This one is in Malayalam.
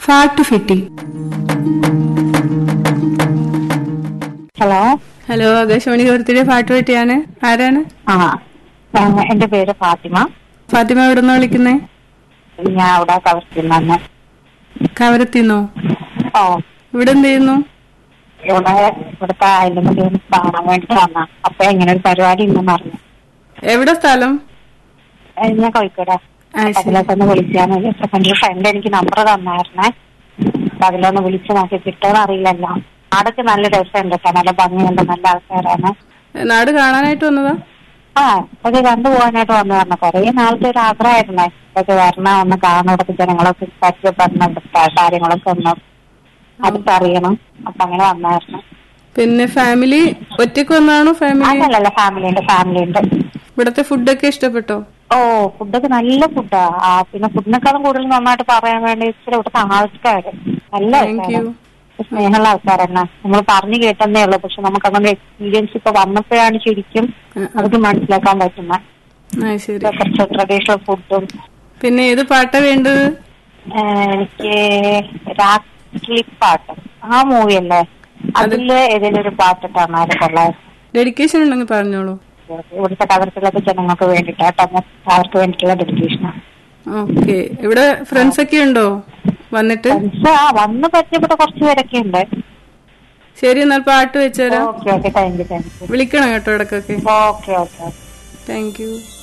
ഫാക്ട് ഫിറ്റി ഹലോ ഹലോ ആകാശവാണി കോർത്തിലെ ഫാക്ട് ഫിറ്റിയാണ് ആരാണ് ആ ആ, എന്റെ പേര് ഫാത്തിമ ഫാത്തിമ എവിടെ നിന്ന് വിളിക്കുന്നേ ഞാൻ അവിടെ കവർത്തിന്നാണ് കവരത്തിന്നോ ഓ ഇവിടെ എന്ത് ചെയ്യുന്നു ഇവിടെ ഇവിടുത്തെ അയൽമതി കാണാൻ വേണ്ടി വന്ന അപ്പൊ എങ്ങനെ ഒരു പരിപാടി ഉണ്ടെന്ന് അറിഞ്ഞു എവിടെ സ്ഥലം ഏ, ഞാൻ കോഴിക്കോട് ആ, ശരി. അതിലൊക്കെ ഒന്ന് വിളിക്കാന്ന് വിചാരിച്ചു അപ്പൊ എന്റെ ഫ്രണ്ട് എനിക്ക് നമ്പർ തന്നായിരുന്നേ അപ്പൊ അതിലൊന്ന് വിളിച്ചു നോക്കി കിട്ടുമെന്ന് അറിയില്ലല്ലോ ആടൊക്കെ നല്ല രസമുണ്ട് കേട്ടോ നല്ല ഭംഗിയുണ്ട് നല്ല ആൾക്കാരാണ് നാട് കാണാനായിട്ട് വന്നതാ ആ ഇതൊക്കെ കണ്ടുപോകാനായിട്ട് വന്നു പറഞ്ഞു കൊറേ നാളത്തെ ഒരു ആഗ്രഹമായിരുന്നേ ഇതൊക്കെ വരണം ഒന്ന് കാണണം ഇവിടുത്തെ ജനങ്ങളൊക്കെ പരിചയപ്പെടണം ഇവിടുത്തെ കാര്യങ്ങളൊക്കെ ഒന്ന് അടുത്തറിയണം അപ്പൊ അങ്ങനെ വന്നായിരുന്നു പിന്നെ ഫാമിലി ഒറ്റയ്ക്ക് വന്നാണോ ഫാമിലി അതല്ലല്ല ഫാമിലി ഉണ്ട് ഫാമിലി ഉണ്ട് ഇവിടത്തെ ഫുഡൊക്കെ ഇഷ്ടപ്പെട്ടോ ഓ ഫുഡൊക്കെ നല്ല ഫുഡാ ആ പിന്നെ ഫുഡിനെക്കാളും കൂടുതൽ നന്നായിട്ട് പറയാൻ വേണ്ടി ഇച്ചിരി ഇവിടുത്തെ ആൾക്കാര് നല്ല താങ്ക് യു ആൾക്കാരാണ് സ്നേഹമുള്ള ആൾക്കാരെന്നെ നമ്മൾ പറഞ്ഞു കേട്ടെന്നേ ഉള്ളൂ പക്ഷെ നമുക്ക് അങ്ങനെ എക്സ്പീരിയൻസ് ഇപ്പൊ വന്നപ്പോഴാണ് ശരിക്കും അതൊക്കെ മനസ്സിലാക്കാൻ പറ്റുന്നത് ആ ശരി കുറച്ച് ട്രഡീഷണൽ ഫുഡും പിന്നെ ഏത് പാട്ടാ വേണ്ടത് ഏഹ് എനിക്ക് രാത്രിപ്പാട്ട് ആ മൂവി അല്ലേ അതില് ഏതെങ്കിലും ഒരു പാട്ടിട്ടാണ് അത് കൊള്ളാം ഡെഡിക്കേഷൻ ഉണ്ടെങ്കിൽ പറഞ്ഞോളൂ ഇവിടുത്തെ കവർക്കുള്ളൊക്കെ ജനങ്ങൾക്ക് വേണ്ടിട്ടാട്ടോ അവർക്ക് വേണ്ടിയിട്ടുള്ള ഡെഡിക്കേഷനാണ് ഓക്കെ ഇവിടെ ഫ്രണ്ട്സ് ഒക്കെ ഉണ്ടോ വന്നിട്ട് ഫ്രണ്ട്സ് ആ വന്ന് പരിചയപ്പെട്ട കുറച്ച് പേരൊക്കെ ഉണ്ട് ശരി എന്നാൽ പാട്ട് വെച്ചുതരാം okay okay thank you thank you വിളിക്കണം കേട്ടോ ഇടക്കൊക്കെ ഓക്കെ ഓക്കെ താങ്ക് യു